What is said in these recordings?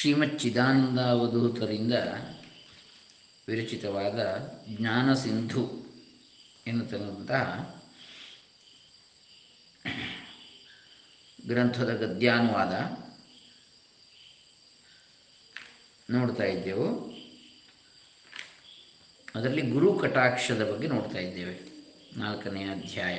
ಶ್ರೀಮಚ್ಚಿದಾನಂದಾವಧೂತರಿಂದ ವಿರಚಿತವಾದ ಜ್ಞಾನಸಿಂಧು ಎನ್ನುತ್ತಕ್ಕಂತಹ ಗ್ರಂಥದ ಗದ್ಯಾನುವಾದ ನೋಡ್ತಾ ಇದ್ದೆವು ಅದರಲ್ಲಿ ಗುರು ಕಟಾಕ್ಷದ ಬಗ್ಗೆ ನೋಡ್ತಾ ಇದ್ದೇವೆ ನಾಲ್ಕನೇ ಅಧ್ಯಾಯ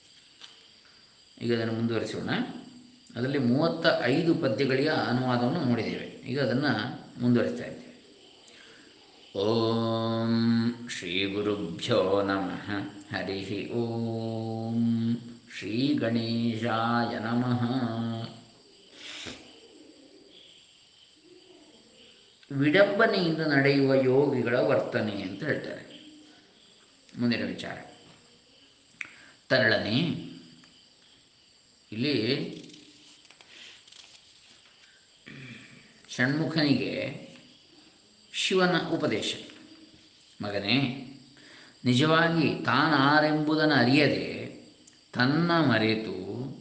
ಈಗ ಅದನ್ನು ಮುಂದುವರಿಸೋಣ ಅದರಲ್ಲಿ ಮೂವತ್ತ ಐದು ಪದ್ಯಗಳಿಗೆ ಅನುವಾದವನ್ನು ನೋಡಿದ್ದೇವೆ ಈಗ ಅದನ್ನು ಮುಂದುವರಿಸ್ತಾ ಇದ್ದೇವೆ ಓಂ ಶ್ರೀ ಗುರುಭ್ಯೋ ನಮಃ ಹರಿ ಓಂ ಶ್ರೀ ಗಣೇಶಾಯ ನಮಃ ವಿಡಂಬನೆಯಿಂದ ನಡೆಯುವ ಯೋಗಿಗಳ ವರ್ತನೆ ಅಂತ ಹೇಳ್ತಾರೆ ಮುಂದಿನ ವಿಚಾರ ತರಳನೆ ಇಲ್ಲಿ ಷಣ್ಮುಖನಿಗೆ ಶಿವನ ಉಪದೇಶ ಮಗನೇ ನಿಜವಾಗಿ ತಾನಾರೆಂಬುದನ್ನು ಅರಿಯದೆ ತನ್ನ ಮರೆತು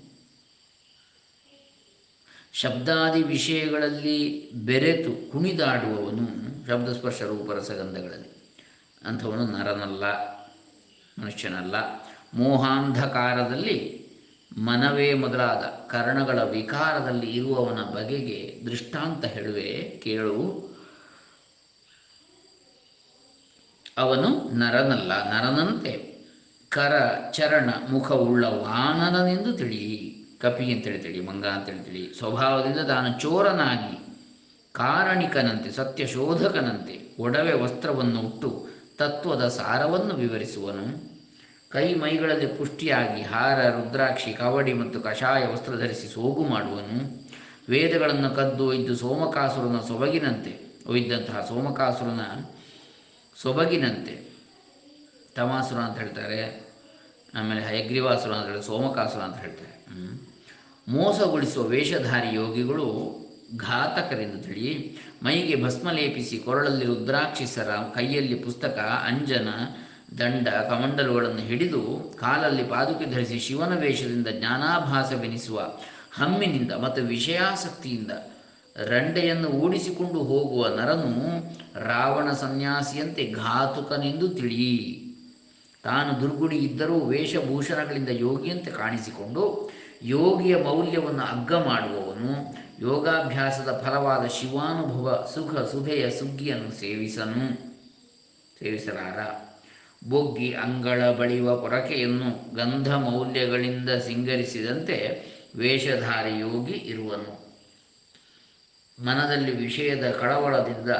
ಶಬ್ದಾದಿ ವಿಷಯಗಳಲ್ಲಿ ಬೆರೆತು ಕುಣಿದಾಡುವವನು ಶಬ್ದಸ್ಪರ್ಶ ರೂಪರಸಗಂಧಗಳಲ್ಲಿ ಅಂಥವನು ನರನಲ್ಲ ಮನುಷ್ಯನಲ್ಲ ಮೋಹಾಂಧಕಾರದಲ್ಲಿ ಮನವೇ ಮೊದಲಾದ ಕರ್ಣಗಳ ವಿಕಾರದಲ್ಲಿ ಇರುವವನ ಬಗೆಗೆ ದೃಷ್ಟಾಂತ ಹೇಳುವೆ ಕೇಳು ಅವನು ನರನಲ್ಲ ನರನಂತೆ ಕರ ಚರಣ ಮುಖವುಳ್ಳ ವಾನರನೆಂದು ತಿಳಿ ಕಪಿ ಅಂತೇಳಿ ತಿಳಿ ಮಂಗ ಅಂತೇಳಿ ತಿಳಿ ಸ್ವಭಾವದಿಂದ ತಾನು ಚೋರನಾಗಿ ಕಾರಣಿಕನಂತೆ ಸತ್ಯಶೋಧಕನಂತೆ ಒಡವೆ ವಸ್ತ್ರವನ್ನು ಉಟ್ಟು ತತ್ವದ ಸಾರವನ್ನು ವಿವರಿಸುವನು ಕೈ ಮೈಗಳಲ್ಲಿ ಪುಷ್ಟಿಯಾಗಿ ಹಾರ ರುದ್ರಾಕ್ಷಿ ಕವಡಿ ಮತ್ತು ಕಷಾಯ ವಸ್ತ್ರ ಧರಿಸಿ ಸೋಗು ಮಾಡುವನು ವೇದಗಳನ್ನು ಕದ್ದು ಒಯ್ದು ಸೋಮಕಾಸುರನ ಸೊಬಗಿನಂತೆ ಒಯ್ದಂತಹ ಸೋಮಕಾಸುರನ ಸೊಬಗಿನಂತೆ ತಮಾಸುರ ಅಂತ ಹೇಳ್ತಾರೆ ಆಮೇಲೆ ಹಯಗ್ರೀವಾಸುರ ಅಂತ ಹೇಳಿ ಸೋಮಕಾಸುರ ಅಂತ ಹೇಳ್ತಾರೆ ಹ್ಮ್. ಮೋಸಗೊಳಿಸುವ ವೇಷಧಾರಿ ಯೋಗಿಗಳು ಘಾತಕರೆಂದು ತಿಳಿ ಮೈಗೆ ಭಸ್ಮ ಲೇಪಿಸಿ ಕೊರಳಲ್ಲಿ ರುದ್ರಾಕ್ಷಿ ಸರ ಕೈಯಲ್ಲಿ ಪುಸ್ತಕ ಅಂಜನ ದಂಡ ಕಮಂಡಲುಗಳನ್ನು ಹಿಡಿದು ಕಾಲಲ್ಲಿ ಪಾದುಕೆ ಧರಿಸಿ ಶಿವನ ವೇಷದಿಂದ ಜ್ಞಾನಾಭಾಸವೆನಿಸುವ ಹಮ್ಮಿನಿಂದ ಮತ್ತು ವಿಷಯಾಸಕ್ತಿಯಿಂದ ರಂಡೆಯನ್ನು ಓಡಿಸಿಕೊಂಡು ಹೋಗುವ ನರನು ರಾವಣ ಸನ್ಯಾಸಿಯಂತೆ ಘಾತುಕನೆಂದು ತಿಳಿ ತಾನು ದುರ್ಗುಡಿ ಇದ್ದರೂ ವೇಷಭೂಷಣಗಳಿಂದ ಯೋಗಿಯಂತೆ ಕಾಣಿಸಿಕೊಂಡು ಯೋಗಿಯ ಮೌಲ್ಯವನ್ನು ಅಗ್ಗ ಮಾಡುವವನು ಯೋಗಾಭ್ಯಾಸದ ಫಲವಾದ ಶಿವಾನುಭವ ಸುಖ ಸುಧೆಯ ಸುಗ್ಗಿಯನ್ನು ಸೇವಿಸನು ಸೇವಿಸಲಾರ ಬೊಗ್ಗಿ ಅಂಗಳ ಬಳಿಯುವ ಪೊರಕೆಯನ್ನು ಗಂಧ ಮೌಲ್ಯಗಳಿಂದ ಸಿಂಗರಿಸಿದಂತೆ ವೇಷಧಾರಿ ಯೋಗಿ ಇರುವನು ಮನದಲ್ಲಿ ವಿಷಯದ ಕಳವಳದಿಂದ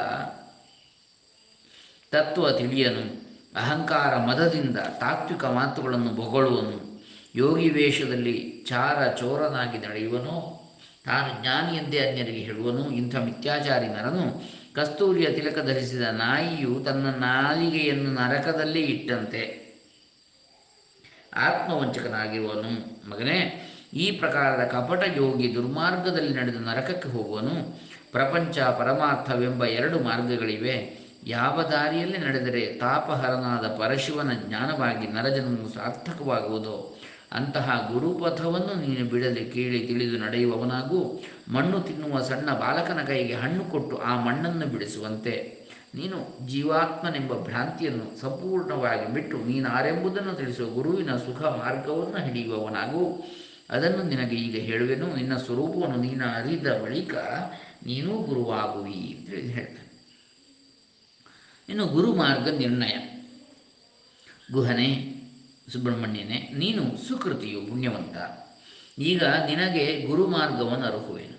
ತತ್ವ ತಿಳಿಯನು ಅಹಂಕಾರ ಮದದಿಂದ ತಾತ್ವಿಕ ಮಾತುಗಳನ್ನು ಬೊಗಳುವನು ಯೋಗಿ ವೇಷದಲ್ಲಿ ಚಾರ ಚೋರನಾಗಿ ನಡೆಯುವನು ತಾನು ಜ್ಞಾನಿಯಂತೆ ಅನ್ಯರಿಗೆ ಹೇಳುವನು ಇಂಥ ಮಿಥ್ಯಾಚಾರಿ ನರನು ಕಸ್ತೂರಿಯ ತಿಲಕ ಧರಿಸಿದ ನಾಯಿಯು ತನ್ನ ನಾಲಿಗೆಯನ್ನು ನರಕದಲ್ಲಿ ಇಟ್ಟಂತೆ ಆತ್ಮವಂಚಕನಾಗಿರುವನು ಮಗನೇ ಈ ಪ್ರಕಾರದ ಕಪಟ ಯೋಗಿ ದುರ್ಮಾರ್ಗದಲ್ಲಿ ನಡೆದು ನರಕಕ್ಕೆ ಹೋಗುವನು ಪ್ರಪಂಚ ಪರಮಾರ್ಥವೆಂಬ ಎರಡು ಮಾರ್ಗಗಳಿವೆ ಯಾವ ದಾರಿಯಲ್ಲಿ ನಡೆದರೆ ತಾಪಹರನಾದ ಪರಶಿವನ ಜ್ಞಾನವಾಗಿ ನರಜನ್ಮವು ಸಾರ್ಥಕವಾಗುವುದೋ ಅಂತಹ ಗುರುಪಥವನ್ನು ನೀನು ಬಿಡದೆ ಕೇಳಿ ತಿಳಿದು ನಡೆಯುವವನಾಗೂ ಮಣ್ಣು ತಿನ್ನುವ ಸಣ್ಣ ಬಾಲಕನ ಕೈಗೆ ಹಣ್ಣು ಕೊಟ್ಟು ಆ ಮಣ್ಣನ್ನು ಬಿಡಿಸುವಂತೆ ನೀನು ಜೀವಾತ್ಮನೆಂಬ ಭ್ರಾಂತಿಯನ್ನು ಸಂಪೂರ್ಣವಾಗಿ ಬಿಟ್ಟು ನೀನಾರೆಂಬುದನ್ನು ತಿಳಿಸುವ ಗುರುವಿನ ಸುಖ ಮಾರ್ಗವನ್ನು ಹಿಡಿಯುವವನಾಗೂ ಅದನ್ನು ನಿನಗೆ ಈಗ ಹೇಳುವೆನು ನಿನ್ನ ಸ್ವರೂಪವನ್ನು ನೀನು ಅರಿದ ಬಳಿಕ ನೀನೂ ಗುರುವಾಗುವಿ ಅಂತೇಳಿ ಹೇಳ್ತಾನೆ ಇನ್ನು ಗುರು ಮಾರ್ಗ ನಿರ್ಣಯ ಗುಹನೆ ಸುಬ್ರಹ್ಮಣ್ಯನೇ ನೀನು ಸುಕೃತಿಯು ಪುಣ್ಯವಂತ ಈಗ ನಿನಗೆ ಗುರು ಮಾರ್ಗವನ್ನು ಅರುಹುವೆನು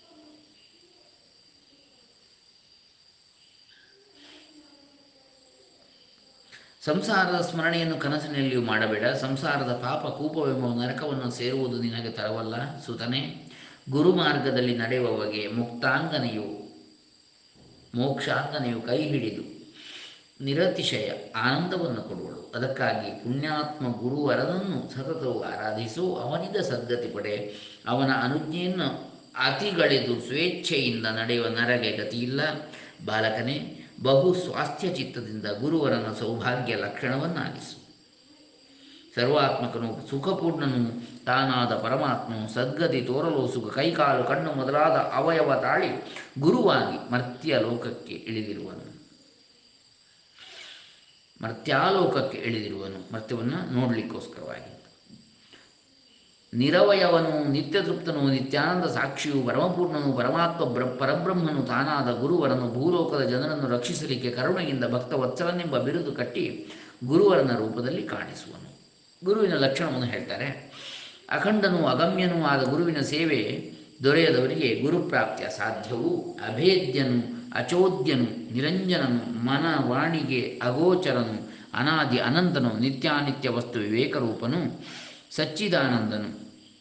ಸಂಸಾರದ ಸ್ಮರಣೆಯನ್ನು ಕನಸಿನಲ್ಲಿಯೂ ಮಾಡಬೇಡ ಸಂಸಾರದ ಪಾಪ ಕೂಪವೆಂಬ ನರಕವನ್ನು ಸೇರುವುದು ನಿನಗೆ ತರವಲ್ಲ ಸುತನೆ ಗುರು ಮಾರ್ಗದಲ್ಲಿ ನಡೆಯುವವಗೆ ಮುಕ್ತಾಂಗನೆಯು ಮೋಕ್ಷಾಂಗನೆಯು ಕೈ ಹಿಡಿದು ನಿರತಿಶಯ ಆನಂದವನ್ನು ಕೊಡುವಳು ಅದಕ್ಕಾಗಿ ಪುಣ್ಯಾತ್ಮ ಗುರುವರನನ್ನು ಸತತವು ಆರಾಧಿಸು ಅವನಿಂದ ಸದ್ಗತಿ ಪಡೆ ಅವನ ಅನುಜ್ಞೆಯನ್ನು ಅತಿಗಳೆದು ಸ್ವೇಚ್ಛೆಯಿಂದ ನಡೆಯುವ ನರಗೆ ಗತಿಯಿಲ್ಲ ಬಾಲಕನೇ ಬಹು ಸ್ವಾಸ್ಥ್ಯ ಚಿತ್ತದಿಂದ ಗುರುವರನ ಸೌಭಾಗ್ಯ ಲಕ್ಷಣವನ್ನಾಗಿಸು ಸರ್ವಾತ್ಮಕನು ಸುಖಪೂರ್ಣನು ತಾನಾದ ಪರಮಾತ್ಮನು ಸದ್ಗತಿ ತೋರಲು ಸುಖ ಕೈಕಾಲು ಕಣ್ಣು ಮೊದಲಾದ ಅವಯವ ತಾಳಿ ಗುರುವಾಗಿ ಮರ್ತ್ಯ ಲೋಕಕ್ಕೆ ಇಳಿದಿರುವನು ಮರ್ತ್ಯಾಲೋಕಕ್ಕೆ ಇಳಿದಿರುವನು ಮರ್ತ್ಯವನ್ನು ನೋಡಲಿಕ್ಕೋಸ್ಕರವಾಗಿ ನಿರವಯವನು ನಿತ್ಯತೃಪ್ತನು ನಿತ್ಯಾನಂದ ಸಾಕ್ಷಿಯು ಪರಮಪೂರ್ಣನು ಪರಮಾತ್ಮ ಬ್ರ ಪರಬ್ರಹ್ಮನು ತಾನಾದ ಗುರುವರನು ಭೂಲೋಕದ ಜನರನ್ನು ರಕ್ಷಿಸಲಿಕ್ಕೆ ಕರುಣೆಯಿಂದ ಭಕ್ತವತ್ಸಲನೆಂಬ ಬಿರುದು ಕಟ್ಟಿ ಗುರುವರನ ರೂಪದಲ್ಲಿ ಕಾಣಿಸುವನು ಗುರುವಿನ ಲಕ್ಷಣವನ್ನು ಹೇಳ್ತಾರೆ ಅಖಂಡನೂ ಅಗಮ್ಯನೂ ಆದ ಗುರುವಿನ ಸೇವೆ ದೊರೆಯದವರಿಗೆ ಗುರುಪ್ರಾಪ್ತಿಯ ಸಾಧ್ಯವು ಅಭೇದ್ಯನು ಅಚೋದ್ಯನು ನಿರಂಜನನು ಮನ ವಾಣಿಗೆ ಅಗೋಚರನು ಅನಾದಿ ಅನಂತನು ನಿತ್ಯಾನಿತ್ಯ ವಸ್ತು ವಿವೇಕರೂಪನು ಸಚ್ಚಿದಾನಂದನು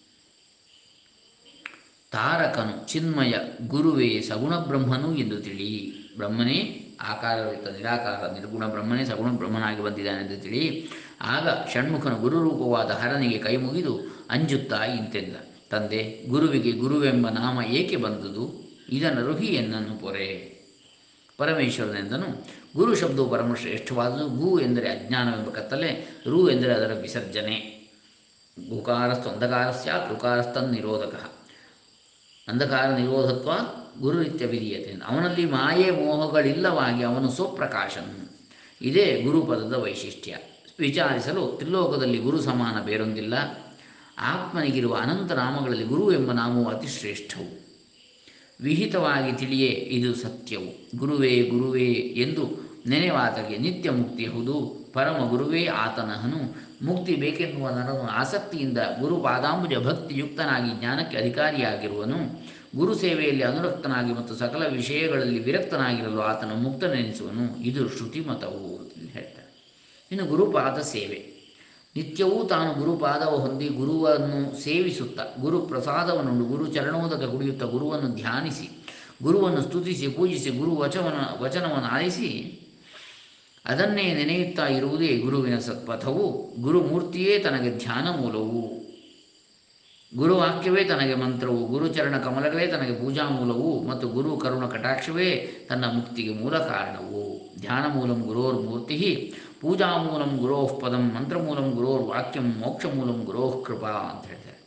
ತಾರಕನು ಚಿನ್ಮಯ ಗುರುವೇ ಸಗುಣ ಬ್ರಹ್ಮನು ಎಂದು ತಿಳಿ ಬ್ರಹ್ಮನೇ ಆಕಾರರಹಿತ ನಿರಾಕಾರ ನಿರ್ಗುಣ ಬ್ರಹ್ಮನೇ ಸಗುಣ ಬ್ರಹ್ಮನಾಗಿ ಬಂದಿದ್ದಾನೆ ಎಂದು ತಿಳಿ ಆಗ ಷಣ್ಮುಖನ ಗುರುರೂಪವಾದ ಹರನಿಗೆ ಕೈ ಮುಗಿದು ಅಂಜುತ್ತಾ ಇಂತೆಂದ ತಂದೆ ಗುರುವಿಗೆ ಗುರುವೆಂಬ ನಾಮ ಏಕೆ ಬಂದುದು ಇದನ್ನು ರುಹಿ ಎನ್ನನ್ನು ಪೊರೆ ಪರಮೇಶ್ವರನೆಂದನು ಗುರು ಶಬ್ದವು ಪರಮ ಶ್ರೇಷ್ಠವಾದುದು ಗು ಎಂದರೆ ಅಜ್ಞಾನವೆಂಬ ಕತ್ತಲೆ ರು ಎಂದರೆ ಅದರ ವಿಸರ್ಜನೆ ಗುಕಾರಸ್ತು ಅಂಧಕಾರಸ್ಯ ಕೃಕಾರಸ್ತನ್ ನಿರೋಧಕ ಅಂಧಕಾರ ನಿರೋಧತ್ವ ಗುರುನಿತ್ಯ ವಿಧೀಯತೆ ಅವನಲ್ಲಿ ಮಾಯೆ ಮೋಹಗಳಿಲ್ಲವಾಗಿ ಅವನು ಸ್ವಪ್ರಕಾಶನು ಇದೇ ಗುರುಪದದ ವೈಶಿಷ್ಟ್ಯ ವಿಚಾರಿಸಲು ತ್ರಿಲೋಕದಲ್ಲಿ ಗುರು ಸಮಾನ ಬೇರೊಂದಿಲ್ಲ ಆತ್ಮನಿಗಿರುವ ಅನಂತ ನಾಮಗಳಲ್ಲಿ ಗುರು ಎಂಬ ನಾಮವು ಅತಿ ಶ್ರೇಷ್ಠವು ವಿಹಿತವಾಗಿ ತಿಳಿಯೇ ಇದು ಸತ್ಯವು ಗುರುವೇ ಗುರುವೇ ಎಂದು ನೆನೆವಾತಗೆ ನಿತ್ಯ ಮುಕ್ತಿಯಹುದು ಪರಮ ಗುರುವೇ ಆತನಹನು ಮುಕ್ತಿ ಬೇಕೆನ್ನುವ ನರನು ಆಸಕ್ತಿಯಿಂದ ಗುರು ಪಾದಾಂಬುಜ ಭಕ್ತಿಯುಕ್ತನಾಗಿ ಜ್ಞಾನಕ್ಕೆ ಅಧಿಕಾರಿಯಾಗಿರುವನು ಗುರು ಸೇವೆಯಲ್ಲಿ ಅನುರಕ್ತನಾಗಿ ಮತ್ತು ಸಕಲ ವಿಷಯಗಳಲ್ಲಿ ವಿರಕ್ತನಾಗಿರಲು ಆತನು ಮುಕ್ತನೆನಿಸುವನು ಇದು ಶ್ರುತಿಮತವು ಅಂತ ಹೇಳ್ತಾರೆ ಇನ್ನು ಗುರುಪಾದ ಸೇವೆ ನಿತ್ಯವೂ ತಾನು ಗುರುಪಾದವ ಹೊಂದಿ ಗುರುವನ್ನು ಸೇವಿಸುತ್ತಾ ಗುರು ಪ್ರಸಾದವನ್ನುಂಡು ಗುರು ಚರಣೋದಕ ಕುಡಿಯುತ್ತಾ ಗುರುವನ್ನು ಧ್ಯಾನಿಸಿ ಗುರುವನ್ನು ಸ್ತುತಿಸಿ ಪೂಜಿಸಿ ಗುರು ವಚವನ ವಚನವನ್ನು ಆಲಿಸಿ ಅದನ್ನೇ ನೆನೆಯುತ್ತಾ ಇರುವುದೇ ಗುರುವಿನ ಸತ್ಪಥವು ಗುರುಮೂರ್ತಿಯೇ ತನಗೆ ಧ್ಯಾನ ಮೂಲವು ಗುರುವಾಕ್ಯವೇ ತನಗೆ ಮಂತ್ರವು ಗುರುಚರಣ ಕಮಲಗಳೇ ತನಗೆ ಪೂಜಾ ಮೂಲವು ಮತ್ತು ಗುರು ಕರುಣ ಕಟಾಕ್ಷವೇ ತನ್ನ ಮುಕ್ತಿಗೆ ಮೂಲ ಕಾರಣವು ಧ್ಯಾನ ಮೂಲಂ ಗುರೋರ್ ಮೂರ್ತಿ ಪೂಜಾ ಮೂಲಂ ಗುರೋಃ ಪದಂ ಮಂತ್ರಮೂಲಂ ಗುರೋರ್ ವಾಕ್ಯಂ ಮೋಕ್ಷ ಮೂಲಂ ಗುರೋಃ ಕೃಪಾ ಅಂತ ಹೇಳ್ತಾರೆ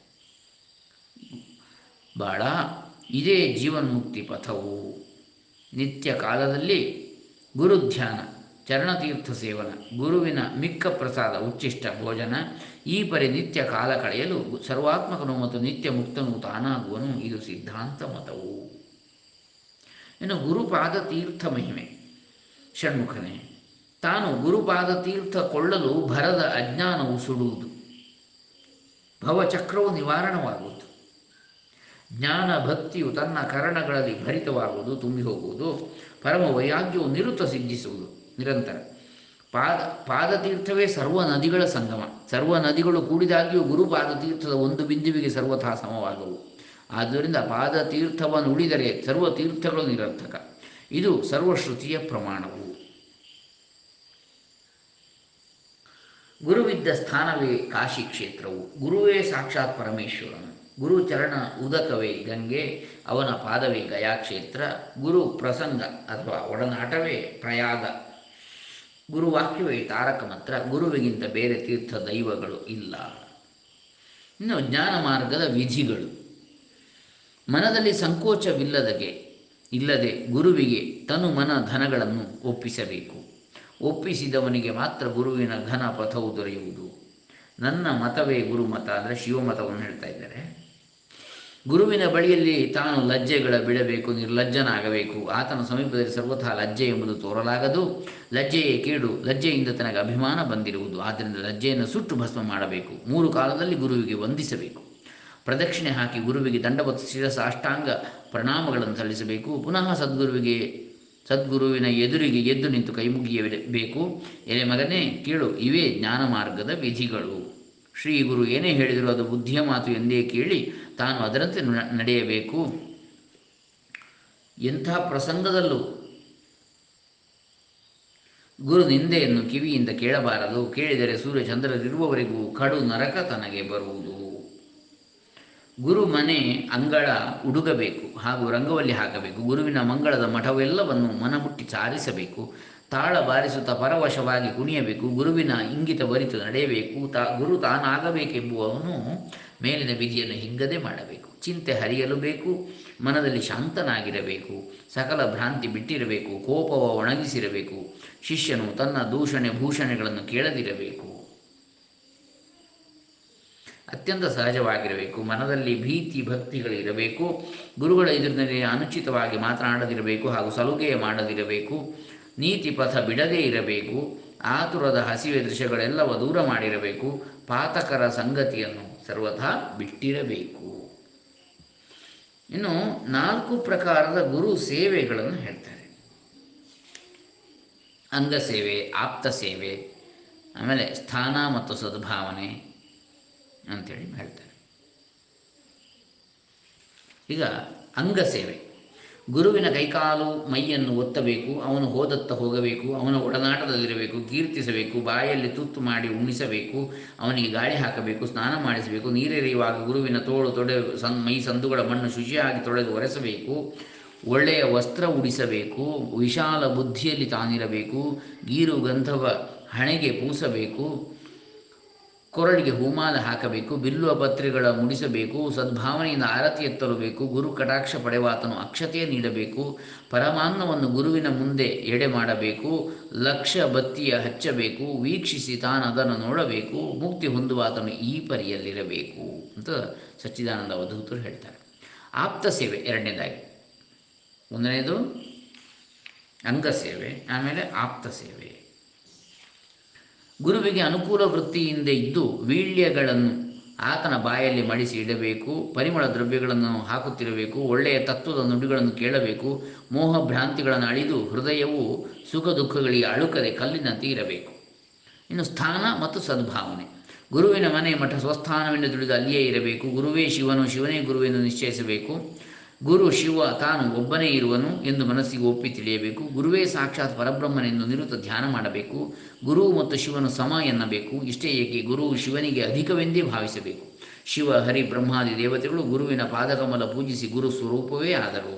ಬಾಳ ಇದೇ ಜೀವನ್ಮುಕ್ತಿ ಪಥವು ನಿತ್ಯ ಕಾಲದಲ್ಲಿ ಗುರುಧ್ಯಾನ ಚರಣತೀರ್ಥ ಸೇವನ ಗುರುವಿನ ಮಿಕ್ಕ ಪ್ರಸಾದ ಉಚ್ಚಿಷ್ಟ ಭೋಜನ ಈ ಪರಿ ನಿತ್ಯ ಕಾಲ ಕಳೆಯಲು ಸರ್ವಾತ್ಮಕನು ಮತ್ತು ನಿತ್ಯ ಮುಕ್ತನು ತಾನಾಗುವನು ಇದು ಸಿದ್ಧಾಂತ ಮತವು ಇನ್ನು ಗುರುಪಾದ ತೀರ್ಥ ಮಹಿಮೆ ಷಣ್ಮುಖನೇ ತಾನು ಗುರುಪಾದ ತೀರ್ಥ ಕೊಳ್ಳಲು ಭರದ ಅಜ್ಞಾನವು ಸುಡುವುದು ಭವಚಕ್ರವು ನಿವಾರಣವಾಗುವುದು ಜ್ಞಾನ ಭಕ್ತಿಯು ತನ್ನ ಕರಣಗಳಲ್ಲಿ ಭರಿತವಾಗುವುದು ತುಂಬಿ ಹೋಗುವುದು ಪರಮ ವೈರಾಗ್ಯವು ನಿರುತ ಸಿದ್ಧಿಸುವುದು ನಿರಂತರ ಪಾದ ಪಾದತೀರ್ಥವೇ ಸರ್ವ ನದಿಗಳ ಸಂಗಮ ಸರ್ವ ನದಿಗಳು ಕೂಡಿದಾಗಿಯೂ ಗುರು ಪಾದತೀರ್ಥದ ಒಂದು ಬಿಂದುವಿಗೆ ಸರ್ವಥಾ ಸಮವಾಗವು ಆದ್ದರಿಂದ ಪಾದತೀರ್ಥವನ್ನು ಉಳಿದರೆ ಸರ್ವ ತೀರ್ಥಗಳು ನಿರರ್ಥಕ ಇದು ಸರ್ವಶ್ರುತಿಯ ಪ್ರಮಾಣವು ಗುರುವಿದ್ದ ಸ್ಥಾನವೇ ಕಾಶಿ ಕ್ಷೇತ್ರವು ಗುರುವೇ ಸಾಕ್ಷಾತ್ ಪರಮೇಶ್ವರನು ಗುರು ಚರಣ ಉದಕವೇ ಗಂಗೆ ಅವನ ಪಾದವೇ ಗಯಾಕ್ಷೇತ್ರ ಗುರು ಪ್ರಸಂಗ ಅಥವಾ ಒಡನಾಟವೇ ಪ್ರಯಾಗ ಗುರುವಾಕ್ಯವೇ ತಾರಕ ಮಂತ್ರ ಗುರುವಿಗಿಂತ ಬೇರೆ ತೀರ್ಥ ದೈವಗಳು ಇಲ್ಲ ಇನ್ನು ಜ್ಞಾನ ಮಾರ್ಗದ ವಿಧಿಗಳು ಮನದಲ್ಲಿ ಸಂಕೋಚವಿಲ್ಲದಗೆ ಇಲ್ಲದೆ ಗುರುವಿಗೆ ತನು ಮನ ಧನಗಳನ್ನು ಒಪ್ಪಿಸಬೇಕು ಒಪ್ಪಿಸಿದವನಿಗೆ ಮಾತ್ರ ಗುರುವಿನ ಘನ ಪಥವು ದೊರೆಯುವುದು ನನ್ನ ಮತವೇ ಗುರುಮತ ಅಂದರೆ ಶಿವಮತವನ್ನು ಹೇಳ್ತಾ ಇದ್ದಾರೆ ಗುರುವಿನ ಬಳಿಯಲ್ಲಿ ತಾನು ಲಜ್ಜೆಗಳ ಬಿಡಬೇಕು ನಿರ್ಲಜ್ಜನಾಗಬೇಕು ಆತನ ಸಮೀಪದಲ್ಲಿ ಸರ್ವಥಾ ಲಜ್ಜೆ ಎಂಬುದು ತೋರಲಾಗದು ಲಜ್ಜೆಯೇ ಕೇಡು ಲಜ್ಜೆಯಿಂದ ತನಗೆ ಅಭಿಮಾನ ಬಂದಿರುವುದು ಆದ್ದರಿಂದ ಲಜ್ಜೆಯನ್ನು ಸುಟ್ಟು ಭಸ್ಮ ಮಾಡಬೇಕು ಮೂರು ಕಾಲದಲ್ಲಿ ಗುರುವಿಗೆ ವಂದಿಸಬೇಕು ಪ್ರದಕ್ಷಿಣೆ ಹಾಕಿ ಗುರುವಿಗೆ ದಂಡವತ್ ಶಿರಸ ಅಷ್ಟಾಂಗ ಪ್ರಣಾಮಗಳನ್ನು ಸಲ್ಲಿಸಬೇಕು ಪುನಃ ಸದ್ಗುರುವಿಗೆ ಸದ್ಗುರುವಿನ ಎದುರಿಗೆ ಎದ್ದು ನಿಂತು ಕೈಮುಗಿಯಬೇಕು ಎಲೆ ಮಗನೇ ಕೇಳು ಇವೇ ಜ್ಞಾನ ಮಾರ್ಗದ ವಿಧಿಗಳು ಶ್ರೀ ಗುರು ಏನೇ ಹೇಳಿದರೂ ಅದು ಬುದ್ಧಿಯ ಮಾತು ಎಂದೇ ಕೇಳಿ ತಾನು ಅದರಂತೆ ನ- ನಡೆಯಬೇಕು ಎಂಥ ಪ್ರಸಂಗದಲ್ಲೂ ಗುರು ನಿಂದೆಯನ್ನು ಕಿವಿಯಿಂದ ಕೇಳಬಾರದು ಕೇಳಿದರೆ ಸೂರ್ಯ ಚಂದ್ರರಿರುವವರೆಗೂ ಕಡು ನರಕ ತನಗೆ ಬರುವುದು ಗುರು ಮನೆ ಅಂಗಳ ಉಡುಗಬೇಕು ಹಾಗೂ ರಂಗವಲ್ಲಿ ಹಾಕಬೇಕು ಗುರುವಿನ ಮಂಗಳದ ಮಠವೆಲ್ಲವನ್ನು ಮನಮುಟ್ಟಿ ಸಾರಿಸಬೇಕು ತಾಳ ಬಾರಿಸುತ್ತಾ ಪರವಶವಾಗಿ ಕುಣಿಯಬೇಕು ಗುರುವಿನ ಇಂಗಿತ ಬರಿತು ನಡೆಯಬೇಕು ತಾ ಗುರು ತಾನಾಗಬೇಕೆಂಬುವವನು ಮೇಲಿನ ವಿಧಿಯನ್ನು ಹಿಗ್ಗದೆ ಮಾಡಬೇಕು ಚಿಂತೆ ಹರಿಯಲು ಬೇಕು ಮನದಲ್ಲಿ ಶಾಂತನಾಗಿರಬೇಕು ಸಕಲ ಭ್ರಾಂತಿ ಬಿಟ್ಟಿರಬೇಕು ಕೋಪವ ಒಣಗಿಸಿರಬೇಕು ಶಿಷ್ಯನು ತನ್ನ ದೂಷಣೆ ಭೂಷಣೆಗಳನ್ನು ಕೇಳದಿರಬೇಕು ಅತ್ಯಂತ ಸಹಜವಾಗಿರಬೇಕು ಮನದಲ್ಲಿ ಭೀತಿ ಭಕ್ತಿಗಳಿರಬೇಕು ಗುರುಗಳ ಎದುರಿನಲ್ಲಿ ಅನುಚಿತವಾಗಿ ಮಾತನಾಡದಿರಬೇಕು ಹಾಗೂ ಸಲುಗೆಯ ಮಾಡದಿರಬೇಕು ನೀತಿ ಪಥ ಬಿಡದೇ ಇರಬೇಕು ಆತುರದ ಹಸಿವೆ ದೃಶ್ಯಗಳೆಲ್ಲವ ದೂರ ಮಾಡಿರಬೇಕು ಪಾತಕರ ಸಂಗತಿಯನ್ನು ಸರ್ವಥಾ ಬಿಟ್ಟಿರಬೇಕು ಇನ್ನು ನಾಲ್ಕು ಪ್ರಕಾರದ ಗುರು ಸೇವೆಗಳನ್ನು ಹೇಳ್ತಾರೆ ಅಂಗಸೇವೆ ಆಪ್ತ ಸೇವೆ ಆಮೇಲೆ ಸ್ಥಾನ ಮತ್ತು ಸದ್ಭಾವನೆ ಅಂತೇಳಿ ಹೇಳ್ತಾರೆ ಈಗ ಅಂಗಸೇವೆ ಗುರುವಿನ ಕೈಕಾಲು ಮೈಯನ್ನು ಒತ್ತಬೇಕು ಅವನು ಹೋದತ್ತ ಹೋಗಬೇಕು ಅವನ ಒಡನಾಟದಲ್ಲಿರಬೇಕು ಕೀರ್ತಿಸಬೇಕು ಬಾಯಲ್ಲಿ ತುತ್ತು ಮಾಡಿ ಉಣಿಸಬೇಕು ಅವನಿಗೆ ಗಾಳಿ ಹಾಕಬೇಕು ಸ್ನಾನ ಮಾಡಿಸಬೇಕು ನೀರೆರೆಯುವಾಗ ಗುರುವಿನ ತೋಳು ತೊಡೆ ಸನ್ ಮೈ ಸಂದುಗಳ ಮಣ್ಣು ಶುಚಿಯಾಗಿ ತೊಳೆದು ಒರೆಸಬೇಕು ಒಳ್ಳೆಯ ವಸ್ತ್ರ ಉಡಿಸಬೇಕು ವಿಶಾಲ ಬುದ್ಧಿಯಲ್ಲಿ ತಾನಿರಬೇಕು ಗೀರು ಗಂಧವ ಹಣೆಗೆ ಪೂಸಬೇಕು ಕೊರಳಿಗೆ ಹೂಮಾಲ ಹಾಕಬೇಕು ಬಿಲ್ಲುವ ಪತ್ರಿಗಳ ಮುಡಿಸಬೇಕು ಸದ್ಭಾವನೆಯಿಂದ ಆರತಿ ಎತ್ತಲಬೇಕು ಗುರು ಕಟಾಕ್ಷ ಪಡೆವಾತನು ಅಕ್ಷತೆಯ ನೀಡಬೇಕು ಪರಮಾನ್ನವನ್ನು ಗುರುವಿನ ಮುಂದೆ ಎಡೆ ಮಾಡಬೇಕು ಲಕ್ಷ ಬತ್ತಿಯ ಹಚ್ಚಬೇಕು ವೀಕ್ಷಿಸಿ ತಾನು ಅದನ್ನು ನೋಡಬೇಕು ಮುಕ್ತಿ ಹೊಂದುವಾತನು ಈ ಪರಿಯಲ್ಲಿರಬೇಕು ಅಂತ ಸಚ್ಚಿದಾನಂದ ಅವಧೂತರು ಹೇಳ್ತಾರೆ ಆಪ್ತ ಸೇವೆ ಎರಡನೇದಾಗಿ ಒಂದನೇದು ಅಂಗಸೇವೆ ಆಮೇಲೆ ಆಪ್ತ ಸೇವೆ ಗುರುವಿಗೆ ಅನುಕೂಲ ವೃತ್ತಿಯಿಂದ ಇದ್ದು ವೀಳ್ಯಗಳನ್ನು ಆತನ ಬಾಯಲ್ಲಿ ಮಡಿಸಿ ಇಡಬೇಕು ಪರಿಮಳ ದ್ರವ್ಯಗಳನ್ನು ಹಾಕುತ್ತಿರಬೇಕು ಒಳ್ಳೆಯ ತತ್ವದ ನುಡಿಗಳನ್ನು ಕೇಳಬೇಕು ಮೋಹ ಭ್ರಾಂತಿಗಳನ್ನು ಅಳಿದು ಹೃದಯವು ಸುಖ ದುಃಖಗಳಿಗೆ ಅಳುಕದೆ ಕಲ್ಲಿನಂತೆ ಇರಬೇಕು ಇನ್ನು ಸ್ಥಾನ ಮತ್ತು ಸದ್ಭಾವನೆ ಗುರುವಿನ ಮನೆ ಮಠ ಸ್ವಸ್ಥಾನವೆಂದು ತಿಳಿದು ಅಲ್ಲಿಯೇ ಇರಬೇಕು ಗುರುವೇ ಶಿವನು ಶಿವನೇ ಗುರುವೆಂದು ನಿಶ್ಚಯಿಸಬೇಕು ಗುರು ಶಿವ ತಾನು ಒಬ್ಬನೇ ಇರುವನು ಎಂದು ಮನಸ್ಸಿಗೆ ಒಪ್ಪಿ ತಿಳಿಯಬೇಕು ಗುರುವೇ ಸಾಕ್ಷಾತ್ ಪರಬ್ರಹ್ಮನೆಂದು ನಿರುತ ಧ್ಯಾನ ಮಾಡಬೇಕು ಗುರು ಮತ್ತು ಶಿವನು ಸಮ ಎನ್ನಬೇಕು ಇಷ್ಟೇ ಏಕೆ ಗುರು ಶಿವನಿಗೆ ಅಧಿಕವೆಂದೇ ಭಾವಿಸಬೇಕು ಶಿವ ಹರಿ ಬ್ರಹ್ಮಾದಿ ದೇವತೆಗಳು ಗುರುವಿನ ಪಾದಕಮಲ ಪೂಜಿಸಿ ಗುರು ಸ್ವರೂಪವೇ ಆದರು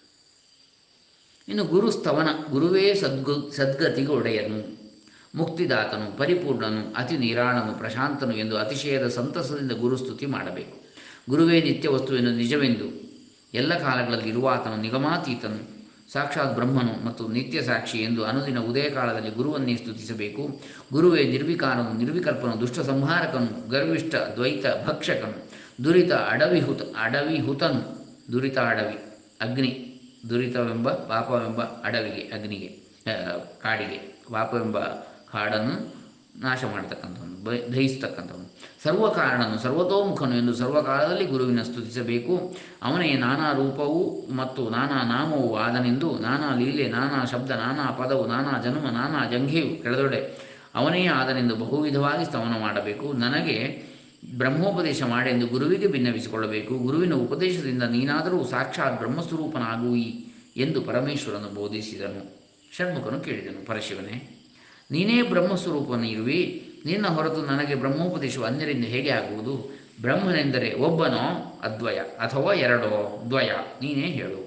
ಇನ್ನು ಗುರು ಸ್ತವನ ಗುರುವೇ ಸದ್ಗು ಸದ್ಗತಿಗೆ ಒಡೆಯನು ಮುಕ್ತಿದಾತನು ಪರಿಪೂರ್ಣನು ಅತಿ ನಿರಾಳನು ಪ್ರಶಾಂತನು ಎಂದು ಅತಿಶಯದ ಸಂತಸದಿಂದ ಗುರುಸ್ತುತಿ ಮಾಡಬೇಕು ಗುರುವೇ ನಿತ್ಯ ವಸ್ತುವೆಂದು ನಿಜವೆಂದು ಎಲ್ಲ ಕಾಲಗಳಲ್ಲಿ ಇರುವಾತನು ನಿಗಮಾತೀತನು ಸಾಕ್ಷಾತ್ ಬ್ರಹ್ಮನು ಮತ್ತು ನಿತ್ಯ ಸಾಕ್ಷಿ ಎಂದು ಅನುದಿನ ಉದಯ ಕಾಲದಲ್ಲಿ ಗುರುವನ್ನೇ ಸ್ತುತಿಸಬೇಕು ಗುರುವೇ ನಿರ್ವಿಕಾರನು ನಿರ್ವಿಕಲ್ಪನು ದುಷ್ಟ ಸಂಹಾರಕನು ಗರ್ವಿಷ್ಠ ದ್ವೈತ ಭಕ್ಷಕನು ದುರಿತ ಅಡವಿಹುತ ಅಡವಿಹುತನು ದುರಿತ ಅಡವಿ ಅಗ್ನಿ ದುರಿತವೆಂಬ ಪಾಪವೆಂಬ ಅಡವಿಗೆ ಅಗ್ನಿಗೆ ಆ, ಕಾಡಿಗೆ ಪಾಪವೆಂಬ ಕಾಡನ್ನು ನಾಶ ಮಾಡತಕ್ಕಂಥವನು ಬ ದಹಿಸ್ತಕ್ಕಂಥವನು ಸರ್ವಕಾರಣನು ಸರ್ವತೋಮುಖನು ಎಂದು ಸರ್ವಕಾಲದಲ್ಲಿ ಗುರುವಿನ ಸ್ತುತಿಸಬೇಕು ಅವನೇ ನಾನಾ ರೂಪವೂ ಮತ್ತು ನಾನಾ ನಾಮವೂ ಆದನೆಂದು ನಾನಾ ಲೀಲೆ ನಾನಾ ಶಬ್ದ ನಾನಾ ಪದವು ನಾನಾ ಜನ್ಮ ನಾನಾ ಜಂಘೆಯು ಕೆಳದೊಡೆ ಅವನೇ ಆದನೆಂದು ಬಹುವಿಧವಾಗಿ ಸ್ತವನ ಮಾಡಬೇಕು ನನಗೆ ಬ್ರಹ್ಮೋಪದೇಶ ಮಾಡೆಂದು ಗುರುವಿಗೆ ಭಿನ್ನವಿಸಿಕೊಳ್ಳಬೇಕು ಗುರುವಿನ ಉಪದೇಶದಿಂದ ನೀನಾದರೂ ಸಾಕ್ಷಾತ್ ಬ್ರಹ್ಮಸ್ವರೂಪನಾಗುವಿ ಎಂದು ಪರಮೇಶ್ವರನು ಬೋಧಿಸಿದನು ಷಣ್ಮುಖನು ಕೇಳಿದನು ಪರಶಿವನೇ ನೀನೇ ಬ್ರಹ್ಮಸ್ವರೂಪನಿರುವಿ ನಿನ್ನ ಹೊರತು ನನಗೆ ಬ್ರಹ್ಮೋಪದೇಶವು ಅನ್ಯರಿಂದ ಹೇಗೆ ಆಗುವುದು ಬ್ರಹ್ಮನೆಂದರೆ ಒಬ್ಬನೋ ಅದ್ವಯ ಅಥವಾ ಎರಡೋ ದ್ವಯ ನೀನೇ ಹೇಳು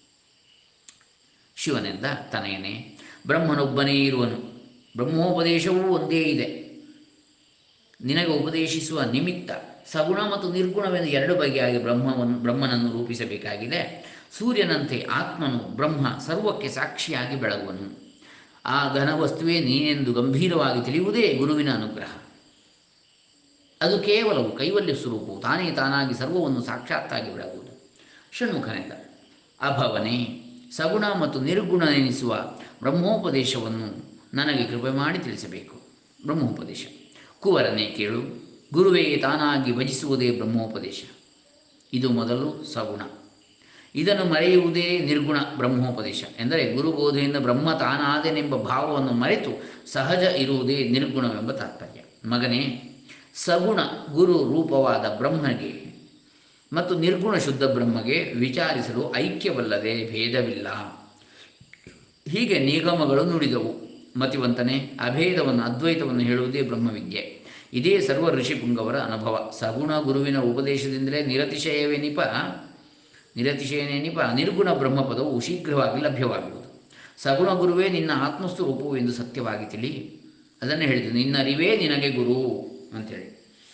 ಶಿವನೆಂದ ತನಯನೇ ಬ್ರಹ್ಮನೊಬ್ಬನೇ ಇರುವನು ಬ್ರಹ್ಮೋಪದೇಶವೂ ಒಂದೇ ಇದೆ ನಿನಗೆ ಉಪದೇಶಿಸುವ ನಿಮಿತ್ತ ಸಗುಣ ಮತ್ತು ನಿರ್ಗುಣವೆಂದು ಎರಡು ಬಗೆಯಾಗಿ ಬ್ರಹ್ಮವನ್ನು ಬ್ರಹ್ಮನನ್ನು ರೂಪಿಸಬೇಕಾಗಿದೆ ಸೂರ್ಯನಂತೆ ಆತ್ಮನು ಬ್ರಹ್ಮ ಸರ್ವಕ್ಕೆ ಸಾಕ್ಷಿಯಾಗಿ ಬೆಳಗುವನು ಆ ಘನವಸ್ತುವೇ ನೀನೆಂದು ಗಂಭೀರವಾಗಿ ತಿಳಿಯುವುದೇ ಗುರುವಿನ ಅನುಗ್ರಹ ಅದು ಕೇವಲವು ಕೈವಲ್ಯ ಸ್ವರೂಪವು ತಾನೇ ತಾನಾಗಿ ಸರ್ವವನ್ನು ಸಾಕ್ಷಾತ್ತಾಗಿ ಬೆಳಗುವುದು ಷಣ್ಮುಖನೆಂದ ಅಭವನೇ ಸಗುಣ ಮತ್ತು ನಿರ್ಗುಣನೆನಿಸುವ ಬ್ರಹ್ಮೋಪದೇಶವನ್ನು ನನಗೆ ಕೃಪೆ ಮಾಡಿ ತಿಳಿಸಬೇಕು ಬ್ರಹ್ಮೋಪದೇಶ ಕುವರನೇ ಕೇಳು ಗುರುವೇ ತಾನಾಗಿ ಭಜಿಸುವುದೇ ಬ್ರಹ್ಮೋಪದೇಶ ಇದು ಮೊದಲು ಸಗುಣ ಇದನ್ನು ಮರೆಯುವುದೇ ನಿರ್ಗುಣ ಬ್ರಹ್ಮೋಪದೇಶ ಎಂದರೆ ಗುರುಬೋಧೆಯಿಂದ ಬ್ರಹ್ಮ ತಾನಾದೆನೆಂಬ ಭಾವವನ್ನು ಮರೆತು ಸಹಜ ಇರುವುದೇ ನಿರ್ಗುಣವೆಂಬ ತಾತ್ಪರ್ಯ ಮಗನೇ ಸಗುಣ ಗುರು ರೂಪವಾದ ಬ್ರಹ್ಮಗೆ ಮತ್ತು ನಿರ್ಗುಣ ಶುದ್ಧ ಬ್ರಹ್ಮಗೆ ವಿಚಾರಿಸಲು ಐಕ್ಯವಲ್ಲದೆ ಭೇದವಿಲ್ಲ ಹೀಗೆ ನಿಗಮಗಳು ನುಡಿದವು ಮತಿವಂತನೇ ಅಭೇದವನ್ನು ಅದ್ವೈತವನ್ನು ಹೇಳುವುದೇ ಬ್ರಹ್ಮವಿದ್ಯೆ ಇದೇ ಸರ್ವ ಋಷಿಪುಂಗವರ ಅನುಭವ ಸಗುಣ ಗುರುವಿನ ಉಪದೇಶದಿಂದಲೇ ನಿರತಿಶಯವೆನಿಪ ನಿರತಿಶಯನೆನಿಪ ನಿರ್ಗುಣ ಬ್ರಹ್ಮಪದವು ಶೀಘ್ರವಾಗಿ ಲಭ್ಯವಾಗುವುದು ಸಗುಣ ಗುರುವೇ ನಿನ್ನ ಆತ್ಮಸ್ವರೂಪವು ಎಂದು ಸತ್ಯವಾಗಿ ತಿಳಿ ಅದನ್ನೇ ಹೇಳಿದ್ದು ನಿನ್ನರಿವೇ ನಿನಗೆ ಗುರು ಅಂತೇಳಿ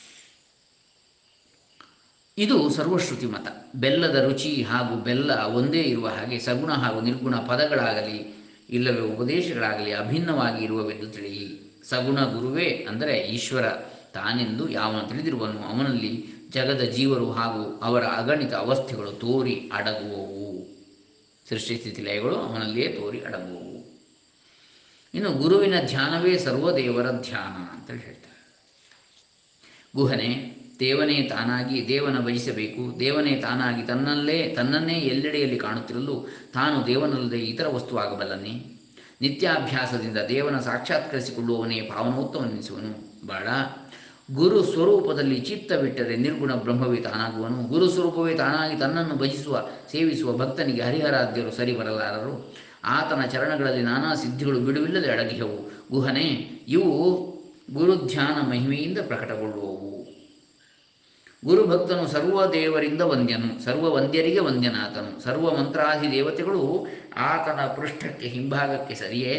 ಇದು ಸರ್ವಶ್ರುತಿ ಮತ ಬೆಲ್ಲದ ರುಚಿ ಹಾಗೂ ಬೆಲ್ಲ ಒಂದೇ ಇರುವ ಹಾಗೆ ಸಗುಣ ಹಾಗೂ ನಿರ್ಗುಣ ಪದಗಳಾಗಲಿ ಇಲ್ಲವೇ ಉಪದೇಶಗಳಾಗಲಿ ಅಭಿನ್ನವಾಗಿ ಇರುವವೆಂದು ತಿಳಿ ಸಗುಣ ಗುರುವೇ ಅಂದರೆ ಈಶ್ವರ ತಾನೆಂದು ಯಾವನು ತಿಳಿದಿರುವನು ಅವನಲ್ಲಿ ಜಗದ ಜೀವರು ಹಾಗೂ ಅವರ ಅಗಣಿತ ಅವಸ್ಥೆಗಳು ತೋರಿ ಅಡಗುವವು ಸೃಷ್ಟಿಸ್ಥಿತಿ ಲಯಗಳು ಅವನಲ್ಲಿಯೇ ತೋರಿ ಅಡಗುವವು ಇನ್ನು ಗುರುವಿನ ಧ್ಯಾನವೇ ಸರ್ವದೇವರ ಧ್ಯಾನ ಅಂತೇಳಿ ಹೇಳ್ತಾರೆ ಗುಹನೆ ದೇವನೇ ತಾನಾಗಿ ದೇವನ ಭಜಿಸಬೇಕು ದೇವನೇ ತಾನಾಗಿ ತನ್ನಲ್ಲೇ ತನ್ನನ್ನೇ ಎಲ್ಲೆಡೆಯಲ್ಲಿ ಕಾಣುತ್ತಿರಲು ತಾನು ದೇವನಲ್ಲದೆ ಇತರ ವಸ್ತುವಾಗಬಲ್ಲನೆ ನಿತ್ಯಾಭ್ಯಾಸದಿಂದ ದೇವನ ಸಾಕ್ಷಾತ್ಕರಿಸಿಕೊಳ್ಳುವವನೇ ಪಾವನೋತ್ತಮನೆನಿಸುವನು ಬಾಳ ಗುರು ಸ್ವರೂಪದಲ್ಲಿ ಚಿತ್ತವಿಟ್ಟರೆ ನಿರ್ಗುಣ ಬ್ರಹ್ಮವೇ ತಾನಾಗುವನು ಗುರು ಸ್ವರೂಪವೇ ತಾನಾಗಿ ತನ್ನನ್ನು ಭಜಿಸುವ ಸೇವಿಸುವ ಭಕ್ತನಿಗೆ ಹರಿಹರಾದ್ಯರು ಸರಿ ಬರಲಾರರು ಆತನ ಚರಣಗಳಲ್ಲಿ ನಾನಾ ಸಿದ್ಧಿಗಳು ಬಿಡುವಿಲ್ಲದೆ ಅಡಗಿಹವು ಗುಹನೆ ಇವು ಗುರುಧ್ಯಾನ ಮಹಿಮೆಯಿಂದ ಪ್ರಕಟಗೊಳ್ಳುವವು ಗುರುಭಕ್ತನು ಸರ್ವ ದೇವರಿಂದ ವಂದ್ಯನು ಸರ್ವ ವಂದ್ಯರಿಗೆ ವಂದ್ಯನಾತನು ಸರ್ವ ಮಂತ್ರಾದಿ ದೇವತೆಗಳು ಆತನ ಪೃಷ್ಠಕ್ಕೆ ಹಿಂಭಾಗಕ್ಕೆ ಸರಿಯೇ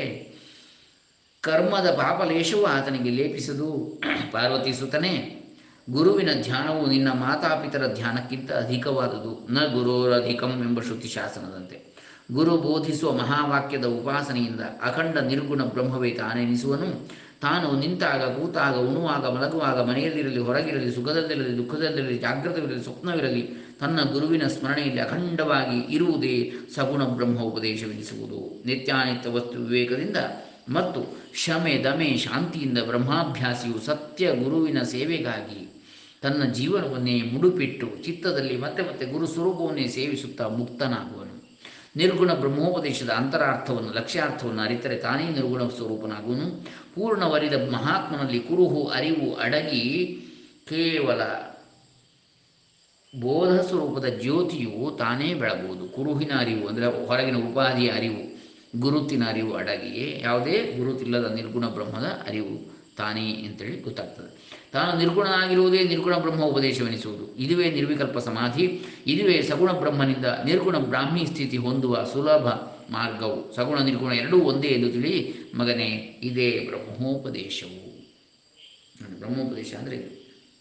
ಕರ್ಮದ ಪಾಪಲೇಶವು ಆತನಿಗೆ ಲೇಪಿಸದು ಪಾರ್ವತಿ ಸುತನೇ ಗುರುವಿನ ಧ್ಯಾನವು ನಿನ್ನ ಮಾತಾಪಿತರ ಧ್ಯಾನಕ್ಕಿಂತ ಅಧಿಕವಾದುದು ನ ಗುರೋರಧಿಕಂ ಎಂಬ ಶ್ರುತಿ ಶಾಸನದಂತೆ ಗುರು ಬೋಧಿಸುವ ಮಹಾವಾಕ್ಯದ ಉಪಾಸನೆಯಿಂದ ಅಖಂಡ ನಿರ್ಗುಣ ಬ್ರಹ್ಮವೇ ತಾನೆನಿಸುವನು ತಾನು ನಿಂತಾಗ ಕೂತಾಗ ಉಣುವಾಗ ಮಲಗುವಾಗ ಮನೆಯಲ್ಲಿರಲಿ ಹೊರಗಿರಲಿ ಸುಖದಲ್ಲಿರಲಿ ದುಃಖದಲ್ಲಿರಲಿ ಜಾಗೃತವಿರಲಿ ಸ್ವಪ್ನವಿರಲಿ ತನ್ನ ಗುರುವಿನ ಸ್ಮರಣೆಯಲ್ಲಿ ಅಖಂಡವಾಗಿ ಇರುವುದೇ ಸಗುಣ ಬ್ರಹ್ಮ ಉಪದೇಶವೆನಿಸುವುದು ನಿತ್ಯಾನಿತ್ಯ ವಸ್ತು ವಿವೇಕದಿಂದ ಮತ್ತು ಶಮೆ ದಮೆ ಶಾಂತಿಯಿಂದ ಬ್ರಹ್ಮಾಭ್ಯಾಸಿಯು ಸತ್ಯ ಗುರುವಿನ ಸೇವೆಗಾಗಿ ತನ್ನ ಜೀವನವನ್ನೇ ಮುಡುಪಿಟ್ಟು ಚಿತ್ತದಲ್ಲಿ ಮತ್ತೆ ಮತ್ತೆ ಗುರು ಸ್ವರೂಪವನ್ನೇ ಸೇವಿಸುತ್ತಾ ಮುಕ್ತನಾಗುವನು ನಿರ್ಗುಣ ಬ್ರಹ್ಮೋಪದೇಶದ ಅಂತರಾರ್ಥವನ್ನು ಲಕ್ಷ್ಯಾರ್ಥವನ್ನು ಅರಿತರೆ ತಾನೇ ನಿರ್ಗುಣ ಸ್ವರೂಪನಾಗುವನು ಪೂರ್ಣವರಿದ ಮಹಾತ್ಮನಲ್ಲಿ ಕುರುಹು ಅರಿವು ಅಡಗಿ ಕೇವಲ ಬೋಧ ಸ್ವರೂಪದ ಜ್ಯೋತಿಯು ತಾನೇ ಬೆಳಗುವುದು ಕುರುಹಿನ ಅರಿವು ಅಂದರೆ ಹೊರಗಿನ ಉಪಾಧಿಯ ಅರಿವು ಗುರುತಿನ ಅರಿವು ಅಡಗಿಯೇ ಯಾವುದೇ ಗುರುತಿಲ್ಲದ ನಿರ್ಗುಣ ಬ್ರಹ್ಮದ ಅರಿವು ತಾನೇ ಅಂತೇಳಿ ಗೊತ್ತಾಗ್ತದೆ ತಾನು ನಿರ್ಗುಣನಾಗಿರುವುದೇ ನಿರ್ಗುಣ ಬ್ರಹ್ಮ ಉಪದೇಶವೆನಿಸುವುದು ಇದುವೇ ನಿರ್ವಿಕಲ್ಪ ಸಮಾಧಿ ಇದುವೇ ಸಗುಣ ಬ್ರಹ್ಮನಿಂದ ನಿರ್ಗುಣ ಬ್ರಾಹ್ಮಿ ಸ್ಥಿತಿ ಹೊಂದುವ ಸುಲಭ ಮಾರ್ಗವು ಸಗುಣ ನಿರ್ಗುಣ ಎರಡೂ ಒಂದೇ ಎಂದು ತಿಳಿ ಮಗನೇ ಇದೇ ಬ್ರಹ್ಮೋಪದೇಶವು ನೋಡಿ, ಬ್ರಹ್ಮೋಪದೇಶ ಅಂದರೆ ಇದು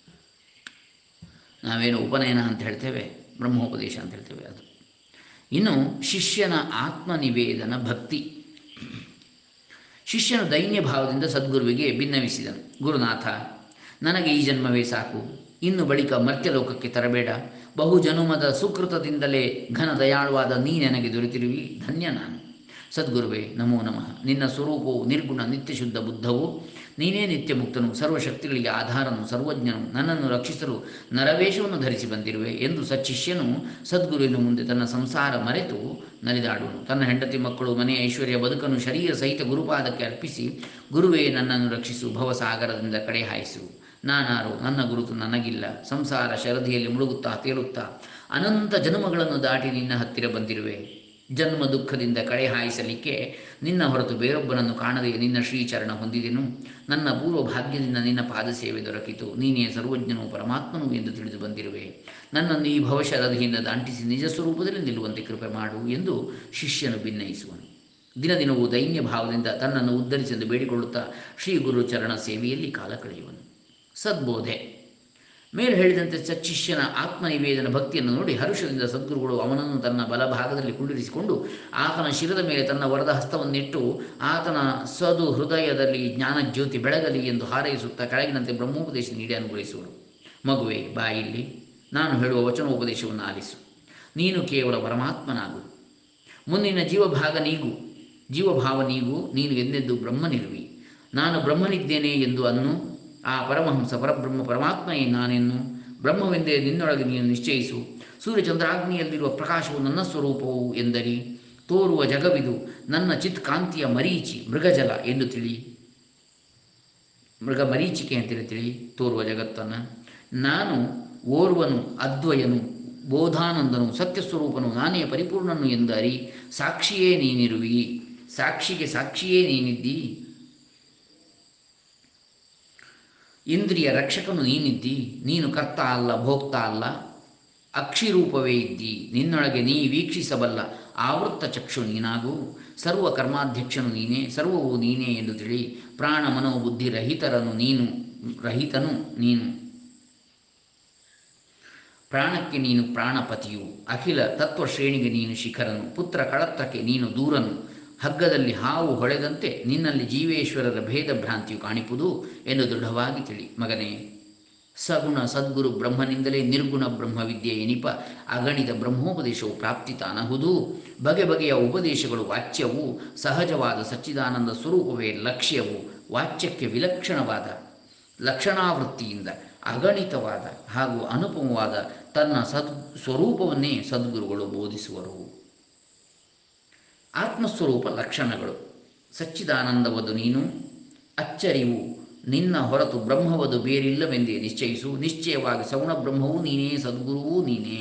ನಾವೇನು ಉಪನಯನ ಅಂತ ಹೇಳ್ತೇವೆ ಬ್ರಹ್ಮೋಪದೇಶ ಅಂತ ಹೇಳ್ತೇವೆ ಅದು ಇನ್ನು ಶಿಷ್ಯನ ಆತ್ಮನಿವೇದನ ಭಕ್ತಿ ಶಿಷ್ಯನು ದೈನ್ಯ ಭಾವದಿಂದ ಸದ್ಗುರುವಿಗೆ ಭಿನ್ನವಿಸಿದನು ಗುರುನಾಥ ನನಗೆ ಈ ಜನ್ಮವೇ ಸಾಕು ಇನ್ನು ಬಳಿಕ ಮರ್ತ್ಯಲೋಕಕ್ಕೆ ತರಬೇಡ ಬಹು ಜನುಮದ ಸುಕೃತದಿಂದಲೇ ಘನ ದಯಾಳುವಾದ ನೀ ನನಗೆ ದೊರೆತಿರುವಿ ಧನ್ಯ ನಾನು ಸದ್ಗುರುವೇ ನಮೋ ನಮಃ ನಿನ್ನ ಸ್ವರೂಪವು ನಿರ್ಗುಣ ನಿತ್ಯಶುದ್ಧ ಬುದ್ಧವು ನೀನೇ ನಿತ್ಯ ಮುಕ್ತನು ಸರ್ವಶಕ್ತಿಗಳಿಗೆ ಆಧಾರನು ಸರ್ವಜ್ಞನು ನನ್ನನ್ನು ರಕ್ಷಿಸಲು ನರವೇಶವನ್ನು ಧರಿಸಿ ಬಂದಿರುವೆ ಎಂದು ಸಚ್ಚಿಷ್ಯನು ಸದ್ಗುರುವಿನ ಮುಂದೆ ತನ್ನ ಸಂಸಾರ ಮರೆತು ನಲಿದಾಡುವನು ತನ್ನ ಹೆಂಡತಿ ಮಕ್ಕಳು ಮನೆ ಐಶ್ವರ್ಯ ಬದುಕನ್ನು ಶರೀರ ಸಹಿತ ಗುರುಪಾದಕ್ಕೆ ಅರ್ಪಿಸಿ ಗುರುವೇ ನನ್ನನ್ನು ರಕ್ಷಿಸು ಭವಸಾಗರದಿಂದ ಕಡೆ ಹಾಯಿಸು ನಾನಾರು ನನ್ನ ಗುರುತು ನನಗಿಲ್ಲ ಸಂಸಾರ ಶರದಿಯಲ್ಲಿ ಮುಳುಗುತ್ತಾ ತೇಲುತ್ತಾ ಅನಂತ ಜನ್ಮಗಳನ್ನು ದಾಟಿ ನಿನ್ನ ಹತ್ತಿರ ಬಂದಿರುವೆ ಜನ್ಮ ದುಃಖದಿಂದ ಕಡೆ ಹಾಯಿಸಲಿಕ್ಕೆ ನಿನ್ನ ಹೊರತು ಬೇರೊಬ್ಬನನ್ನು ಕಾಣದೆ ನಿನ್ನ ಶ್ರೀಚರಣ ಹೊಂದಿದೆನು ನನ್ನ ಪೂರ್ವ ಭಾಗ್ಯದಿಂದ ನಿನ್ನ ಪಾದ ಸೇವೆ ದೊರಕಿತು ನೀನೇ ಸರ್ವಜ್ಞನು ಪರಮಾತ್ಮನು ಎಂದು ತಿಳಿದು ಬಂದಿರುವೆ ನನ್ನನ್ನು ಈ ಭವಶರದಿಯಿಂದ ದಾಂಟಿಸಿ ನಿಜ ಸ್ವರೂಪದಲ್ಲಿ ನಿಲ್ಲುವಂತೆ ಕೃಪೆ ಮಾಡು ಎಂದು ಶಿಷ್ಯನು ಭಿನ್ನಯಿಸುವನು ದಿನ ದಿನವೂ ದೈನ್ಯ ಭಾವದಿಂದ ತನ್ನನ್ನು ಉದ್ಧರಿಸೆಂದು ಬೇಡಿಕೊಳ್ಳುತ್ತಾ ಶ್ರೀ ಗುರು ಚರಣ ಸೇವೆಯಲ್ಲಿ ಕಾಲ ಕಳೆಯುವನು ಸದ್ಬೋಧೆ ಮೇಲೆ ಹೇಳಿದಂತೆ ಸಚ್ಚಿಷ್ಯನ ಆತ್ಮನಿವೇದನ ಭಕ್ತಿಯನ್ನು ನೋಡಿ ಹರುಷದಿಂದ ಸದ್ಗುರುಗಳು ಅವನನ್ನು ತನ್ನ ಬಲಭಾಗದಲ್ಲಿ ಕುಳ್ಳಿರಿಸಿಕೊಂಡು ಆತನ ಶಿರದ ಮೇಲೆ ತನ್ನ ವರದ ಹಸ್ತವನ್ನಿಟ್ಟು ಆತನ ಸದು ಹೃದಯದಲ್ಲಿ ಜ್ಞಾನಜ್ಯೋತಿ ಬೆಳಗಲಿ ಎಂದು ಹಾರೈಸುತ್ತಾ ಕೆಳಗಿನಂತೆ ಬ್ರಹ್ಮೋಪದೇಶ ನೀಡಿ ಅನುಗ್ರಹಿಸುವರು ಮಗುವೆ ಬಾಯಿಲ್ಲಿ ನಾನು ಹೇಳುವ ವಚನೋಪದೇಶವನ್ನು ಆಲಿಸು ನೀನು ಕೇವಲ ಪರಮಾತ್ಮನಾಗು ಮುಂದಿನ ಜೀವಭಾಗ ನೀಗು ಜೀವಭಾವ ನೀಗು ನೀನು ಎಂದೆಂದು ಬ್ರಹ್ಮನಿರುವಿ ನಾನು ಬ್ರಹ್ಮನಿದ್ದೇನೆ ಎಂದು ಅನ್ನು ಆ ಪರಮಹಂಸ ಪರಬ್ರಹ್ಮ ಪರಮಾತ್ಮಯೇ ನಾನೆನ್ನು ಬ್ರಹ್ಮವೆಂದೇ ನಿನ್ನೊಳಗೆ ನೀನು ನಿಶ್ಚಯಿಸು ಸೂರ್ಯಚಂದ್ರಾಗ್ನಿಯಲ್ಲಿರುವ ಪ್ರಕಾಶವು ನನ್ನ ಸ್ವರೂಪವು ಎಂದರಿ ತೋರುವ ಜಗವಿದು ನನ್ನ ಚಿತ್ಕಾಂತಿಯ ಮರೀಚಿ ಮೃಗಜಲ ಎಂದು ತಿಳಿ ಮೃಗ ಮರೀಚಿಕೆ ಅಂತೇಳಿ ತಿಳಿ ತೋರುವ ಜಗತ್ತನ್ನು ನಾನು ಓರ್ವನು ಅದ್ವಯನು ಬೋಧಾನಂದನು ಸತ್ಯಸ್ವರೂಪನು ನಾನೇ ಪರಿಪೂರ್ಣನು ಎಂದು ಅರಿ ಸಾಕ್ಷಿಯೇ ನೀನಿರುವಿ ಸಾಕ್ಷಿಗೆ ಸಾಕ್ಷಿಯೇ ನೀನಿದ್ದಿ ಇಂದ್ರಿಯ ರಕ್ಷಕನು ನೀನಿದ್ದಿ ನೀನು ಕರ್ತ ಅಲ್ಲ ಭೋಕ್ತ ಅಲ್ಲ ಅಕ್ಷಿರೂಪವೇ ಇದ್ದಿ ನಿನ್ನೊಳಗೆ ನೀ ವೀಕ್ಷಿಸಬಲ್ಲ ಆವೃತ್ತ ಚಕ್ಷು ನೀನಾಗು ಸರ್ವ ಕರ್ಮಾಧ್ಯಕ್ಷನು ನೀನೇ ಸರ್ವವು ನೀನೇ ಎಂದು ತಿಳಿ ಪ್ರಾಣ ಮನೋಬುದ್ಧಿ ರಹಿತರನು ನೀನು ರಹಿತನು ನೀನು ಪ್ರಾಣಕ್ಕೆ ನೀನು ಪ್ರಾಣಪತಿಯು ಅಖಿಲ ತತ್ವಶ್ರೇಣಿಗೆ ನೀನು ಶಿಖರನು ಪುತ್ರ ಕಳತ್ರಕ್ಕೆ ನೀನು ದೂರನು ಹಗ್ಗದಲ್ಲಿ ಹಾವು ಹೊಳೆದಂತೆ ನಿನ್ನಲ್ಲಿ ಜೀವೇಶ್ವರರ ಭೇದ ಭ್ರಾಂತಿಯು ಕಾಣಿಪುದು ಎಂದು ದೃಢವಾಗಿ ತಿಳಿ ಮಗನೇ ಸಗುಣ ಸದ್ಗುರು ಬ್ರಹ್ಮನಿಂದಲೇ ನಿರ್ಗುಣ ಬ್ರಹ್ಮವಿದ್ಯೆ ಎನಿಪ ಅಗಣಿತ ಬ್ರಹ್ಮೋಪದೇಶವು ಪ್ರಾಪ್ತಿ ತಾನಹುದು ಬಗೆ ಬಗೆಯ ಉಪದೇಶಗಳು ವಾಚ್ಯವು ಸಹಜವಾದ ಸಚ್ಚಿದಾನಂದ ಸ್ವರೂಪವೇ ಲಕ್ಷ್ಯವು ವಾಚ್ಯಕ್ಕೆ ವಿಲಕ್ಷಣವಾದ ಲಕ್ಷಣಾವೃತ್ತಿಯಿಂದ ಅಗಣಿತವಾದ ಹಾಗೂ ಅನುಪಮವಾದ ತನ್ನ ಸದ್ ಸ್ವರೂಪವನ್ನೇ ಸದ್ಗುರುಗಳು ಬೋಧಿಸುವರು ಆತ್ಮಸ್ವರೂಪ ಲಕ್ಷಣಗಳು ಸಚ್ಚಿದಾನಂದವದು ನೀನು ಅಚ್ಚರಿವು ನಿನ್ನ ಹೊರತು ಬ್ರಹ್ಮವದು ಬೇರಿಲ್ಲವೆಂದೇ ನಿಶ್ಚಯಿಸು ನಿಶ್ಚಯವಾಗಿ ಸಗುಣ ಬ್ರಹ್ಮವೂ ನೀನೇ ಸದ್ಗುರುವೂ ನೀನೇ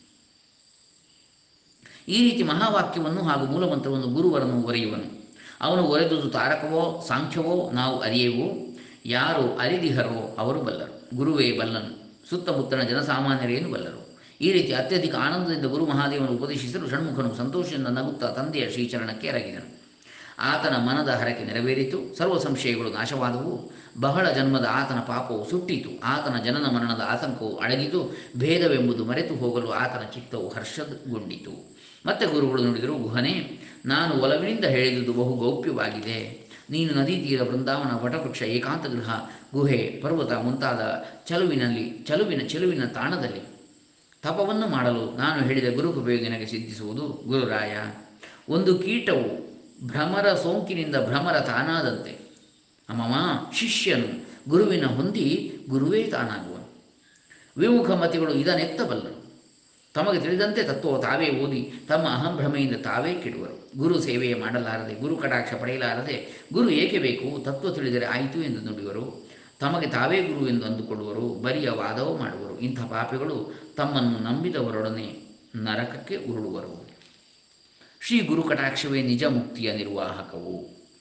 ಈ ರೀತಿ ಮಹಾವಾಕ್ಯವನ್ನು ಹಾಗೂ ಮೂಲಮಂತ್ರವನ್ನು ಗುರುವರನ್ನು ಒರೆಯುವನು ಅವನು ಒರೆದುದು ತಾರಕವೋ ಸಾಂಖ್ಯವೋ ನಾವು ಅರಿಯೆವು ಯಾರು ಅರಿದಿಹರೋ ಅವರು ಬಲ್ಲರು ಗುರುವೇ ಬಲ್ಲನು ಸುತ್ತಮುತ್ತಲ ಜನಸಾಮಾನ್ಯರೇನು ಬಲ್ಲರು ಈ ರೀತಿ ಅತ್ಯಧಿಕ ಆನಂದದಿಂದ ಗುರು ಮಹಾದೇವನು ಉಪದೇಶಿಸಲು ಷಣ್ಮುಖನು ಸಂತೋಷದಿಂದ ನಗುತ್ತಾ ತಂದೆಯ ಶ್ರೀಚರಣಕ್ಕೆ ಎರಗಿದನು ಆತನ ಮನದ ಹರಕೆ ನೆರವೇರಿತು ಸರ್ವ ಸಂಶಯಗಳು ನಾಶವಾದವು ಬಹಳ ಜನ್ಮದ ಆತನ ಪಾಪವು ಸುಟ್ಟಿತು ಆತನ ಜನನ ಮರಣದ ಆತಂಕವು ಅಡಗಿತು ಭೇದವೆಂಬುದು ಮರೆತು ಹೋಗಲು ಆತನ ಚಿತ್ತವು ಹರ್ಷಗೊಂಡಿತು ಮತ್ತೆ ಗುರುಗಳು ನುಡಿದರು ಗುಹನೆ ನಾನು ಒಲವಿನಿಂದ ಹೇಳಿದುದು ಬಹು ಗೌಪ್ಯವಾಗಿದೆ ನೀನು ನದಿ ತೀರ ಬೃಂದಾವನ ವಟವೃಕ್ಷ ಏಕಾಂತ ಗೃಹ ಗುಹೆ ಪರ್ವತ ಮುಂತಾದ ಚಲುವಿನಲ್ಲಿ ಚಲುವಿನ ಚೆಲುವಿನ ತಾಣದಲ್ಲಿ ತಪವನ್ನು ಮಾಡಲು ನಾನು ಹೇಳಿದ ಗುರುಕೃಪೆಯು ನಿನಗೆ ಸಿದ್ಧಿಸುವುದು ಗುರುರಾಯ ಒಂದು ಕೀಟವು ಭ್ರಮರ ಸೋಂಕಿನಿಂದ ಭ್ರಮರ ತಾನಾದಂತೆ ಅಮ್ಮಮ್ಮ ಶಿಷ್ಯನು ಗುರುವಿನ ಹೊಂದಿ ಗುರುವೇ ತಾನಾಗುವನು ವಿಮುಖ ಮತಿಗಳು ಇದನ್ನೆತ್ತಬಲ್ಲರು ತಮಗೆ ತಿಳಿದಂತೆ ತತ್ವ ತಾವೇ ಓದಿ ತಮ್ಮ ಅಹಂಭ್ರಮೆಯಿಂದ ತಾವೇ ಕೆಡುವರು ಗುರು ಸೇವೆಯ ಮಾಡಲಾರದೆ ಗುರು ಕಟಾಕ್ಷ ಪಡೆಯಲಾರದೆ ಗುರು ಏಕೆ ಬೇಕು ತತ್ವ ತಿಳಿದರೆ ಆಯಿತು ಎಂದು ನುಡಿಯುವರು ತಮಗೆ ತಾವೇ ಗುರು ಎಂದು ಅಂದುಕೊಳ್ಳುವರು ಬರಿಯ ವಾದವೂ ಮಾಡುವರು ಇಂಥ ಪಾಪಿಗಳು ತಮ್ಮನ್ನು ನಂಬಿದವರೊಡನೆ ನರಕಕ್ಕೆ ಉರುಳುವರು ಶ್ರೀ ಗುರು ಕಟಾಕ್ಷವೇ ನಿಜ ಮುಕ್ತಿಯ ನಿರ್ವಾಹಕವು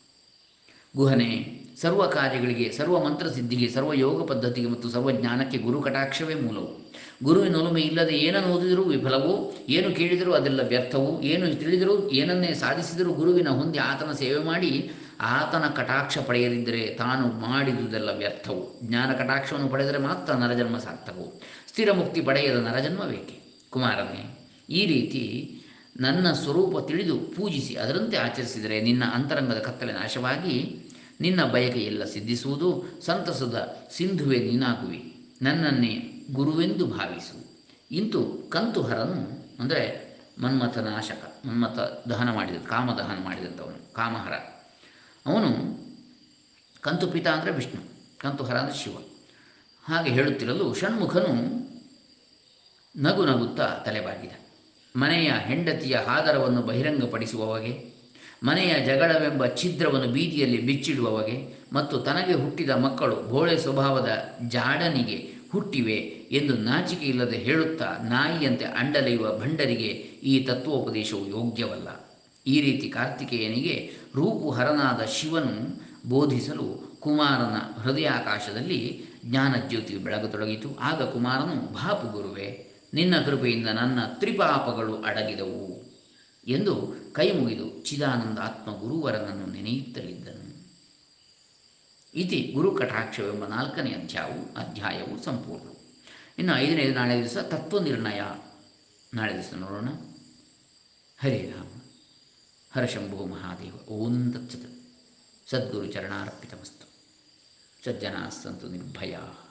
ಗುಹನೆ ಸರ್ವ ಕಾರ್ಯಗಳಿಗೆ ಸರ್ವ ಮಂತ್ರಸಿದ್ಧಿಗೆ ಸರ್ವ ಯೋಗ ಪದ್ಧತಿಗೆ ಮತ್ತು ಸರ್ವ ಜ್ಞಾನಕ್ಕೆ ಗುರು ಕಟಾಕ್ಷವೇ ಮೂಲವು ಗುರುವಿನ ಒಲುಮೆ ಇಲ್ಲದೆ ಏನನ್ನು ಓದಿದರೂ ವಿಫಲವೂ ಏನು ಕೇಳಿದರೂ ಅದೆಲ್ಲ ವ್ಯರ್ಥವು ಏನು ತಿಳಿದರೂ ಏನನ್ನೇ ಸಾಧಿಸಿದರೂ ಗುರುವಿನ ಹೊಂದಿ ಆತನ ಸೇವೆ ಮಾಡಿ ಆತನ ಕಟಾಕ್ಷ ಪಡೆಯದಿದ್ದರೆ ತಾನು ಮಾಡಿದುದೆಲ್ಲ ವ್ಯರ್ಥವು ಜ್ಞಾನ ಕಟಾಕ್ಷವನ್ನು ಪಡೆದರೆ ಮಾತ್ರ ನರಜನ್ಮ ಸಾರ್ಥಕವು ಸ್ಥಿರ ಮುಕ್ತಿ ಪಡೆಯದ ನರಜನ್ಮ ಬೇಕೆ ಕುಮಾರನೇ ಈ ರೀತಿ ನನ್ನ ಸ್ವರೂಪ ತಿಳಿದು ಪೂಜಿಸಿ ಅದರಂತೆ ಆಚರಿಸಿದರೆ ನಿನ್ನ ಅಂತರಂಗದ ಕತ್ತಲೆ ನಾಶವಾಗಿ ನಿನ್ನ ಬಯಕೆ ಎಲ್ಲ ಸಿದ್ಧಿಸುವುದು ಸಂತಸದ ಸಿಂಧುವೆ ನೀನಾಗುವಿ ನನ್ನನ್ನೇ ಗುರುವೆಂದು ಭಾವಿಸು ಇಂತು ಕಂತುಹರನು ಅಂದರೆ ಮನ್ಮಥ ನಾಶಕ ಮನ್ಮಥ ದಹನ ಮಾಡಿದ ಕಾಮದಹನ ಮಾಡಿದಂಥವನು ಕಾಮಹರ ಅವನು ಕಂತು ಪಿತ ಅಂದರೆ ವಿಷ್ಣು ಕಂತುಹರ ಅಂದರೆ ಶಿವ ಹಾಗೆ ಹೇಳುತ್ತಿರಲು ಷಣ್ಮುಖನು ನಗು ನಗುತ್ತಾ ತಲೆಬಾಗಿದ ಮನೆಯ ಹೆಂಡತಿಯ ಹಾದರವನ್ನು ಬಹಿರಂಗಪಡಿಸುವವಗೆ ಮನೆಯ ಜಗಳವೆಂಬ ಛಿದ್ರವನ್ನು ಬೀದಿಯಲ್ಲಿ ಬಿಚ್ಚಿಡುವವಗೆ ಮತ್ತು ತನಗೆ ಹುಟ್ಟಿದ ಮಕ್ಕಳು ಬೋಳೆ ಸ್ವಭಾವದ ಜಾಡನಿಗೆ ಹುಟ್ಟಿವೆ ಎಂದು ನಾಚಿಕೆ ಇಲ್ಲದೆ ಹೇಳುತ್ತಾ ನಾಯಿಯಂತೆ ಅಂಡಲೆಯುವ ಭಂಡರಿಗೆ ಈ ತತ್ವೋಪದೇಶವು ಯೋಗ್ಯವಲ್ಲ ಈ ರೀತಿ ಕಾರ್ತಿಕೇಯನಿಗೆ ರೂಪುಹರನಾದ ಶಿವನು ಬೋಧಿಸಲು ಕುಮಾರನ ಹೃದಯಾಕಾಶದಲ್ಲಿ ಜ್ಞಾನಜ್ಯೋತಿಯು ಬೆಳಗತೊಡಗಿತು ಆಗ ಕುಮಾರನು ಭಾಪು ಗುರುವೆ ನಿನ್ನ ಕೃಪೆಯಿಂದ ನನ್ನ ತ್ರಿಪಾಪಗಳು ಅಡಗಿದವು ಎಂದು ಕೈ ಮುಗಿದು ಚಿದಾನಂದ ಆತ್ಮ ಗುರುವರನನ್ನು ನೆನೆಯುತ್ತಲಿದ್ದನು ಇತಿ ಗುರು ಕಟಾಕ್ಷವೆಂಬ ನಾಲ್ಕನೇ ಅಧ್ಯಾಯವು ಅಧ್ಯಾಯವು ಸಂಪೂರ್ಣ ಇನ್ನು ಐದನೇದು ನಾಳೆ ದಿವಸ ತತ್ವ ನಿರ್ಣಯ ನಾಳೆ ದಿವಸ ನೋಡೋಣ ಹರೇ ರಾಮ ಹರಶಂಭೋ ಮಹಾದೇವ ಓಂ ತತ್ಸತ್ ಸದ್ಗುರು ಚರಣಾರ್ಪಿತಮಸ್ತು ಸಜ್ಜನಾ ಸಂತು ನಿರ್ಭಯಾ